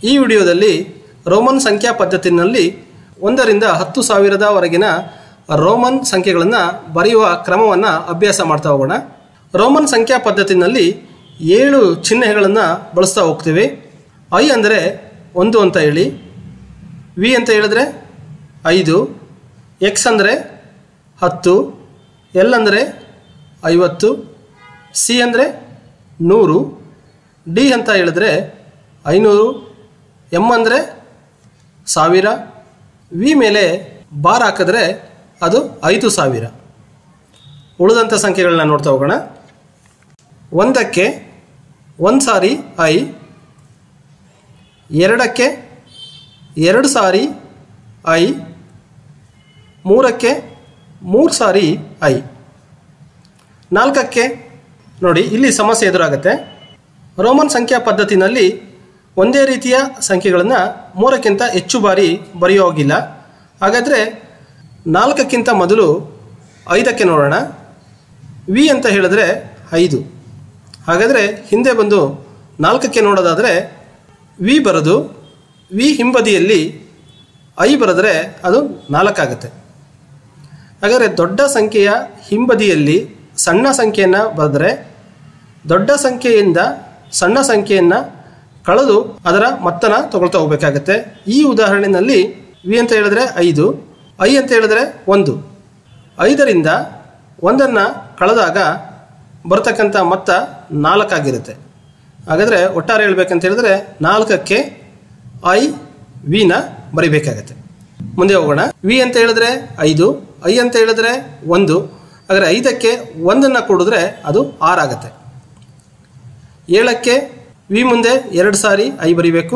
ಈ ವಿಡಿಯೋದಲ್ಲಿ ರೋಮನ್ ಸಂಖ್ಯಾ ಪದ್ಧತಿನಲ್ಲಿ ಒಂದರಿಂದ ಹತ್ತು ಸಾವಿರದವರೆಗಿನ ರೋಮನ್ ಸಂಖ್ಯೆಗಳನ್ನು ಬರೆಯುವ ಕ್ರಮವನ್ನು ಅಭ್ಯಾಸ ಮಾಡ್ತಾ ಹೋಗೋಣ ರೋಮನ್ ಸಂಖ್ಯಾ ಪದ್ಧತಿನಲ್ಲಿ ಏಳು ಚಿಹ್ನೆಗಳನ್ನು ಬಳಸ್ತಾ ಹೋಗ್ತೀವಿ ಐ ಅಂದರೆ ಒಂದು ಅಂತ ಹೇಳಿ ವಿ ಅಂತ ಹೇಳಿದ್ರೆ ಐದು ಎಕ್ಸ್ ಅಂದರೆ ಹತ್ತು ಎಲ್ ಅಂದರೆ ಐವತ್ತು ಸಿ ಅಂದರೆ ನೂರು ಡಿ ಅಂತ ಹೇಳಿದ್ರೆ ಐನೂರು ಎಮ್ ಅಂದರೆ ಸಾವಿರ ವಿ ಮೇಲೆ ಬಾರ್ ಹಾಕಿದ್ರೆ ಅದು ಐದು ಸಾವಿರ ಉಳಿದಂಥ ಸಂಖ್ಯೆಗಳನ್ನ ನೋಡ್ತಾ ಹೋಗೋಣ ಒಂದಕ್ಕೆ ಒಂದು ಸಾರಿ ಐ ಎರಡಕ್ಕೆ ಎರಡು ಸಾರಿ ಐ ಮೂರಕ್ಕೆ ಮೂರು ಸಾರಿ ಐ ನಾಲ್ಕಕ್ಕೆ ನೋಡಿ ಇಲ್ಲಿ ಸಮಸ್ಯೆ ಎದುರಾಗುತ್ತೆ ರೋಮನ್ ಸಂಖ್ಯಾ ಪದ್ಧತಿನಲ್ಲಿ ಒಂದೇ ರೀತಿಯ ಸಂಖ್ಯೆಗಳನ್ನು ಮೂರಕ್ಕಿಂತ ಹೆಚ್ಚು ಬಾರಿ ಬರೆಯೋ ಹೋಗಿಲ್ಲ ಹಾಗಾದರೆ ನಾಲ್ಕಕ್ಕಿಂತ ಮೊದಲು ಐದಕ್ಕೆ ನೋಡೋಣ ವಿ ಅಂತ ಹೇಳಿದ್ರೆ ಐದು ಹಾಗಾದರೆ ಹಿಂದೆ ಬಂದು ನಾಲ್ಕಕ್ಕೆ ನೋಡೋದಾದರೆ ವಿ ಬರೋದು ವಿ ಹಿಂಬದಿಯಲ್ಲಿ ಐ ಬರೆದ್ರೆ ಅದು ನಾಲ್ಕಾಗುತ್ತೆ ಹಾಗಾದರೆ ದೊಡ್ಡ ಸಂಖ್ಯೆಯ ಹಿಂಬದಿಯಲ್ಲಿ ಸಣ್ಣ ಸಂಖ್ಯೆಯನ್ನು ಬರೆದ್ರೆ ದೊಡ್ಡ ಸಂಖ್ಯೆಯಿಂದ ಸಣ್ಣ ಸಂಖ್ಯೆಯನ್ನು ಕಳೆದು ಅದರ ಮೊತ್ತನ ತಗೊಳ್ತಾ ಹೋಗಬೇಕಾಗತ್ತೆ ಈ ಉದಾಹರಣೆಯಲ್ಲಿ ವಿ ಅಂತ ಹೇಳಿದ್ರೆ ಐದು ಐ ಅಂತ ಹೇಳಿದ್ರೆ ಒಂದು ಐದರಿಂದ ಒಂದನ್ನು ಕಳೆದಾಗ ಬರ್ತಕ್ಕಂಥ ಮೊತ್ತ ನಾಲ್ಕಾಗಿರುತ್ತೆ ಹಾಗಾದರೆ ಒಟ್ಟಾರೆ ಹೇಳ್ಬೇಕಂತ ಹೇಳಿದ್ರೆ ನಾಲ್ಕಕ್ಕೆ ಐ ವಿನ ಬರಿಬೇಕಾಗತ್ತೆ ಮುಂದೆ ಹೋಗೋಣ ವಿ ಅಂತ ಹೇಳಿದ್ರೆ ಐದು ಐ ಅಂತ ಹೇಳಿದ್ರೆ ಒಂದು ಹಾಗಾದರೆ ಐದಕ್ಕೆ ಒಂದನ್ನು ಕೂಡಿದ್ರೆ ಅದು ಆರಾಗತ್ತೆ ಏಳಕ್ಕೆ ವಿ ಮುಂದೆ ಎರಡು ಸಾರಿ ಐ ಬರಿಬೇಕು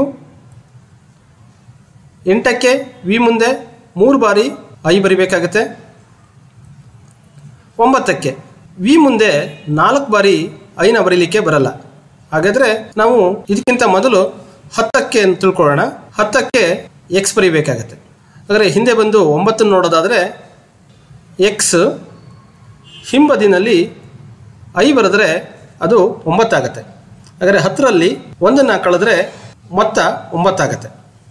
ಎಂಟಕ್ಕೆ ವಿ ಮುಂದೆ ಮೂರು ಬಾರಿ ಐ ಬರಿಬೇಕಾಗತ್ತೆ ಒಂಬತ್ತಕ್ಕೆ ವಿ ಮುಂದೆ ನಾಲ್ಕು ಬಾರಿ ಐನ ಬರೀಲಿಕ್ಕೆ ಬರಲ್ಲ ಹಾಗಾದರೆ ನಾವು ಇದಕ್ಕಿಂತ ಮೊದಲು ಹತ್ತಕ್ಕೆ ಅಂತ ತಿಳ್ಕೊಳ್ಳೋಣ ಹತ್ತಕ್ಕೆ ಎಕ್ಸ್ ಬರೀಬೇಕಾಗತ್ತೆ ಹಾಗಾದರೆ ಹಿಂದೆ ಬಂದು ಒಂಬತ್ತನ್ನು ನೋಡೋದಾದರೆ ಎಕ್ಸ್ ಹಿಂಬದಿನಲ್ಲಿ ಐ ಬರೆದ್ರೆ ಅದು ಒಂಬತ್ತಾಗತ್ತೆ ಹಾಗಾದರೆ ಹತ್ತರಲ್ಲಿ ಒಂದನ್ನು ಕಳೆದ್ರೆ ಮೊತ್ತ ಒಂಬತ್ತಾಗತ್ತೆ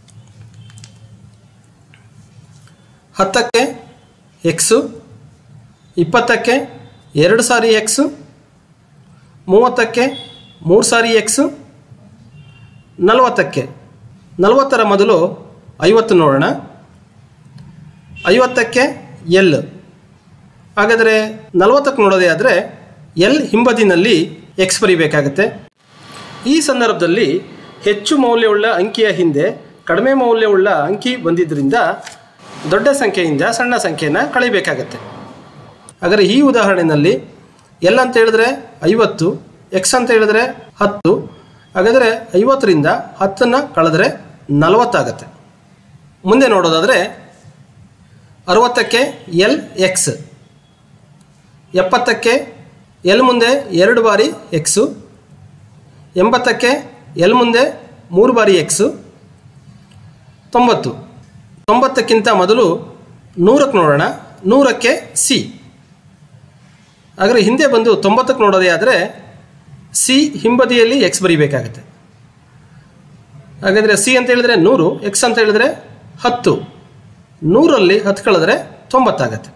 ಹತ್ತಕ್ಕೆ ಎಕ್ಸು ಇಪ್ಪತ್ತಕ್ಕೆ ಎರಡು ಸಾರಿ ಎಕ್ಸು ಮೂವತ್ತಕ್ಕೆ ಮೂರು ಸಾರಿ ಎಕ್ಸು ನಲವತ್ತಕ್ಕೆ ನಲವತ್ತರ ಮೊದಲು ಐವತ್ತು ನೋಡೋಣ ಐವತ್ತಕ್ಕೆ ಎಲ್ ಹಾಗಾದರೆ ನಲವತ್ತಕ್ಕೆ ನೋಡೋದೇ ಆದರೆ ಎಲ್ ಹಿಂಬದಿನಲ್ಲಿ ಎಕ್ಸ್ ಬರೀಬೇಕಾಗತ್ತೆ ಈ ಸಂದರ್ಭದಲ್ಲಿ ಹೆಚ್ಚು ಮೌಲ್ಯವುಳ್ಳ ಅಂಕಿಯ ಹಿಂದೆ ಕಡಿಮೆ ಮೌಲ್ಯವುಳ್ಳ ಅಂಕಿ ಬಂದಿದ್ದರಿಂದ ದೊಡ್ಡ ಸಂಖ್ಯೆಯಿಂದ ಸಣ್ಣ ಸಂಖ್ಯೆಯನ್ನು ಕಳಿಬೇಕಾಗತ್ತೆ ಹಾಗಾದರೆ ಈ ಉದಾಹರಣೆಯಲ್ಲಿ ಎಲ್ ಅಂತ ಹೇಳಿದ್ರೆ ಐವತ್ತು ಎಕ್ಸ್ ಅಂತ ಹೇಳಿದ್ರೆ ಹತ್ತು ಹಾಗಾದರೆ ಐವತ್ತರಿಂದ ಹತ್ತನ್ನು ಕಳೆದ್ರೆ ನಲವತ್ತಾಗತ್ತೆ ಮುಂದೆ ನೋಡೋದಾದರೆ ಅರವತ್ತಕ್ಕೆ ಎಲ್ ಎಕ್ಸ್ ಎಪ್ಪತ್ತಕ್ಕೆ ಎಲ್ ಮುಂದೆ ಎರಡು ಬಾರಿ ಎಕ್ಸು ಎಂಬತ್ತಕ್ಕೆ ಎಲ್ ಮುಂದೆ ಮೂರು ಬಾರಿ ಎಕ್ಸು ತೊಂಬತ್ತು ತೊಂಬತ್ತಕ್ಕಿಂತ ಮೊದಲು ನೂರಕ್ಕೆ ನೋಡೋಣ ನೂರಕ್ಕೆ ಸಿ ಹಾಗಾದರೆ ಹಿಂದೆ ಬಂದು ತೊಂಬತ್ತಕ್ಕೆ ನೋಡೋದೇ ಆದರೆ ಸಿ ಹಿಂಬದಿಯಲ್ಲಿ ಎಕ್ಸ್ ಬರೀಬೇಕಾಗತ್ತೆ ಹಾಗಾದರೆ ಸಿ ಅಂತ ಹೇಳಿದ್ರೆ ನೂರು ಎಕ್ಸ್ ಅಂತ ಹೇಳಿದ್ರೆ ಹತ್ತು ನೂರಲ್ಲಿ ಹತ್ತು ಕಳೆದ್ರೆ ತೊಂಬತ್ತಾಗತ್ತೆ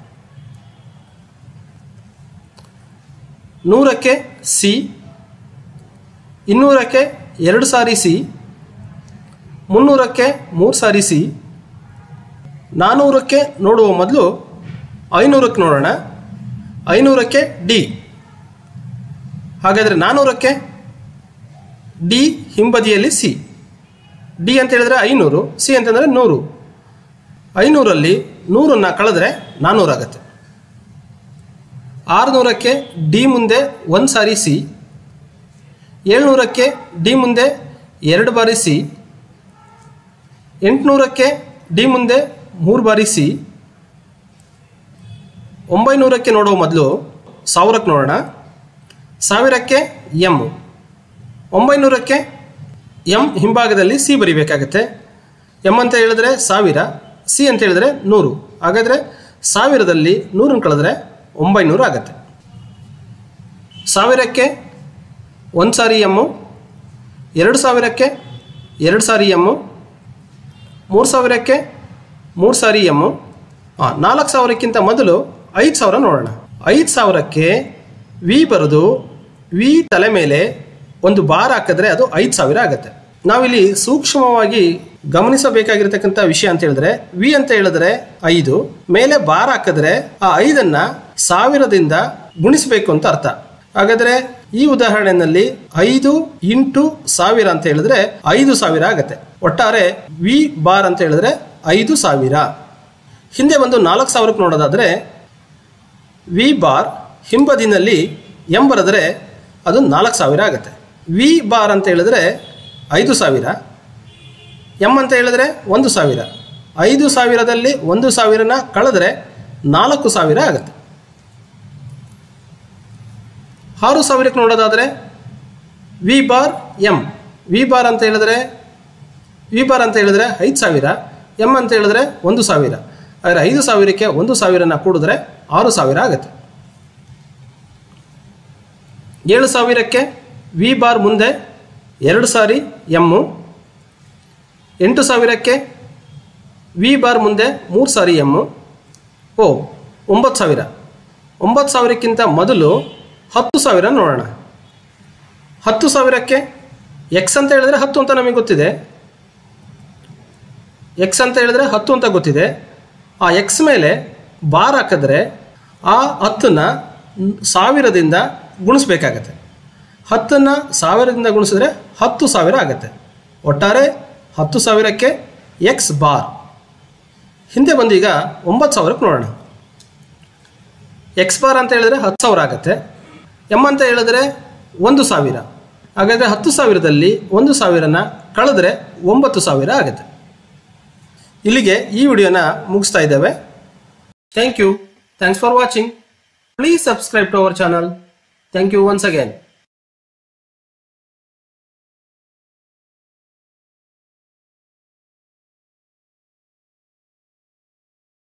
ನೂರಕ್ಕೆ ಸಿ ಇನ್ನೂರಕ್ಕೆ ಎರಡು ಸಾರಿ ಸಿ ಮುನ್ನೂರಕ್ಕೆ ಮೂರು ಸಾರಿ ಸಿ ನಾನ್ನೂರಕ್ಕೆ ನೋಡುವ ಮೊದಲು ಐನೂರಕ್ಕೆ ನೋಡೋಣ ಐನೂರಕ್ಕೆ ಡಿ ಹಾಗಾದರೆ ನಾನ್ನೂರಕ್ಕೆ ಡಿ ಹಿಂಬದಿಯಲ್ಲಿ ಸಿ ಡಿ ಅಂತ ಹೇಳಿದ್ರೆ ಐನೂರು ಸಿ ಅಂತಂದರೆ ನೂರು ಐನೂರಲ್ಲಿ ನೂರನ್ನು ಕಳೆದ್ರೆ ನಾನ್ನೂರಾಗತ್ತೆ ಆರುನೂರಕ್ಕೆ ಡಿ ಮುಂದೆ ಒಂದು ಸಾರಿ ಸಿ ಏಳ್ನೂರಕ್ಕೆ ಡಿ ಮುಂದೆ ಎರಡು ಬಾರಿ ಸಿ ಎಂಟುನೂರಕ್ಕೆ ಡಿ ಮುಂದೆ ಮೂರು ಬಾರಿ ಸಿ ಒಂಬೈನೂರಕ್ಕೆ ನೋಡೋ ಮೊದಲು ಸಾವಿರಕ್ಕೆ ನೋಡೋಣ ಸಾವಿರಕ್ಕೆ ಎಮ್ ಒಂಬೈನೂರಕ್ಕೆ ಎಮ್ ಹಿಂಭಾಗದಲ್ಲಿ ಸಿ ಬರಿಬೇಕಾಗತ್ತೆ ಎಮ್ ಅಂತ ಹೇಳಿದ್ರೆ ಸಾವಿರ ಸಿ ಅಂತ ಹೇಳಿದ್ರೆ ನೂರು ಹಾಗಾದರೆ ಸಾವಿರದಲ್ಲಿ ನೂರನ್ನು ಕಳೆದ್ರೆ ಒಂಬೈನೂರು ಆಗುತ್ತೆ ಸಾವಿರಕ್ಕೆ ಒಂದು ಸಾರಿ ಎಮ್ಮು ಎರಡು ಸಾವಿರಕ್ಕೆ ಎರಡು ಸಾರಿ ಎಮ್ಮು ಮೂರು ಸಾವಿರಕ್ಕೆ ಮೂರು ಸಾರಿ ಎಮ್ಮು ಹಾಂ ನಾಲ್ಕು ಸಾವಿರಕ್ಕಿಂತ ಮೊದಲು ಐದು ಸಾವಿರ ನೋಡೋಣ ಐದು ಸಾವಿರಕ್ಕೆ ವಿ ಬರೆದು ವಿ ತಲೆ ಮೇಲೆ ಒಂದು ಬಾರ್ ಹಾಕಿದ್ರೆ ಅದು ಐದು ಸಾವಿರ ಆಗುತ್ತೆ ನಾವಿಲ್ಲಿ ಸೂಕ್ಷ್ಮವಾಗಿ ಗಮನಿಸಬೇಕಾಗಿರ್ತಕ್ಕಂಥ ವಿಷಯ ಅಂತ ಹೇಳಿದ್ರೆ ವಿ ಅಂತ ಹೇಳಿದ್ರೆ ಐದು ಮೇಲೆ ಬಾರ್ ಹಾಕಿದ್ರೆ ಆ ಐದನ್ನ ಸಾವಿರದಿಂದ ಗುಣಿಸಬೇಕು ಅಂತ ಅರ್ಥ ಹಾಗಾದ್ರೆ ಈ ಉದಾಹರಣೆಯಲ್ಲಿ ಐದು ಇಂಟು ಸಾವಿರ ಅಂತ ಹೇಳಿದ್ರೆ ಐದು ಸಾವಿರ ಆಗತ್ತೆ ಒಟ್ಟಾರೆ ವಿ ಬಾರ್ ಅಂತ ಹೇಳಿದ್ರೆ ಐದು ಸಾವಿರ ಹಿಂದೆ ಒಂದು ನಾಲ್ಕು ಸಾವಿರಕ್ಕೆ ನೋಡೋದಾದ್ರೆ ವಿ ಬಾರ್ ಹಿಂಬದಿನಲ್ಲಿ ಎಂ ಬರೆದ್ರೆ ಅದು ನಾಲ್ಕು ಸಾವಿರ ಆಗುತ್ತೆ ವಿ ಬಾರ್ ಅಂತ ಹೇಳಿದ್ರೆ ಐದು ಸಾವಿರ ಎಂ ಅಂತ ಹೇಳಿದ್ರೆ ಒಂದು ಸಾವಿರ ಐದು ಸಾವಿರದಲ್ಲಿ ಒಂದು ಸಾವಿರನ ಕಳೆದ್ರೆ ನಾಲ್ಕು ಸಾವಿರ ಆಗುತ್ತೆ ಆರು ಸಾವಿರಕ್ಕೆ ನೋಡೋದಾದರೆ V bar M V bar ಅಂತ ಹೇಳಿದ್ರೆ ವಿ ಬಾರ್ ಅಂತ ಹೇಳಿದ್ರೆ ಐದು ಸಾವಿರ ಎಮ್ ಅಂತ ಹೇಳಿದ್ರೆ ಒಂದು ಸಾವಿರ ಆದರೆ ಐದು ಸಾವಿರಕ್ಕೆ ಒಂದು ಸಾವಿರನ ಕೂಡಿದ್ರೆ ಆರು ಸಾವಿರ ಆಗುತ್ತೆ ಏಳು ಸಾವಿರಕ್ಕೆ ವಿ ಬಾರ್ ಮುಂದೆ ಎರಡು ಸಾರಿ ಎಮ್ಮು ಎಂಟು ಸಾವಿರಕ್ಕೆ ವಿ ಬಾರ್ ಮುಂದೆ ಮೂರು ಸಾರಿ ಎಮ್ಮು ಓ ಒಂಬತ್ತು ಸಾವಿರ ಒಂಬತ್ತು ಸಾವಿರಕ್ಕಿಂತ ಮೊದಲು ಹತ್ತು ಸಾವಿರ ನೋಡೋಣ ಹತ್ತು ಸಾವಿರಕ್ಕೆ ಎಕ್ಸ್ ಅಂತ ಹೇಳಿದ್ರೆ ಹತ್ತು ಅಂತ ನಮಗೆ ಗೊತ್ತಿದೆ ಎಕ್ಸ್ ಅಂತ ಹೇಳಿದ್ರೆ ಹತ್ತು ಅಂತ ಗೊತ್ತಿದೆ ಆ ಎಕ್ಸ್ ಮೇಲೆ ಬಾರ್ ಹಾಕಿದ್ರೆ ಆ ಹತ್ತನ್ನು ಸಾವಿರದಿಂದ ಗುಣಿಸ್ಬೇಕಾಗತ್ತೆ ಹತ್ತನ್ನು ಸಾವಿರದಿಂದ ಗುಣಿಸಿದ್ರೆ ಹತ್ತು ಸಾವಿರ ಆಗುತ್ತೆ ಒಟ್ಟಾರೆ ಹತ್ತು ಸಾವಿರಕ್ಕೆ ಎಕ್ಸ್ ಬಾರ್ ಹಿಂದೆ ಬಂದೀಗ ಒಂಬತ್ತು ಸಾವಿರಕ್ಕೆ ನೋಡೋಣ ಎಕ್ಸ್ ಬಾರ್ ಅಂತ ಹೇಳಿದ್ರೆ ಹತ್ತು ಸಾವಿರ ಆಗುತ್ತೆ ಎಮ್ ಅಂತ ಹೇಳಿದ್ರೆ ಒಂದು ಸಾವಿರ ಹಾಗಾದರೆ ಹತ್ತು ಸಾವಿರದಲ್ಲಿ ಒಂದು ಸಾವಿರನ ಕಳೆದ್ರೆ ಒಂಬತ್ತು ಸಾವಿರ ಆಗುತ್ತೆ ಇಲ್ಲಿಗೆ ಈ ವಿಡಿಯೋನ ಮುಗಿಸ್ತಾ ಇದ್ದೇವೆ thank you thanks for watching please subscribe to our channel thank you once again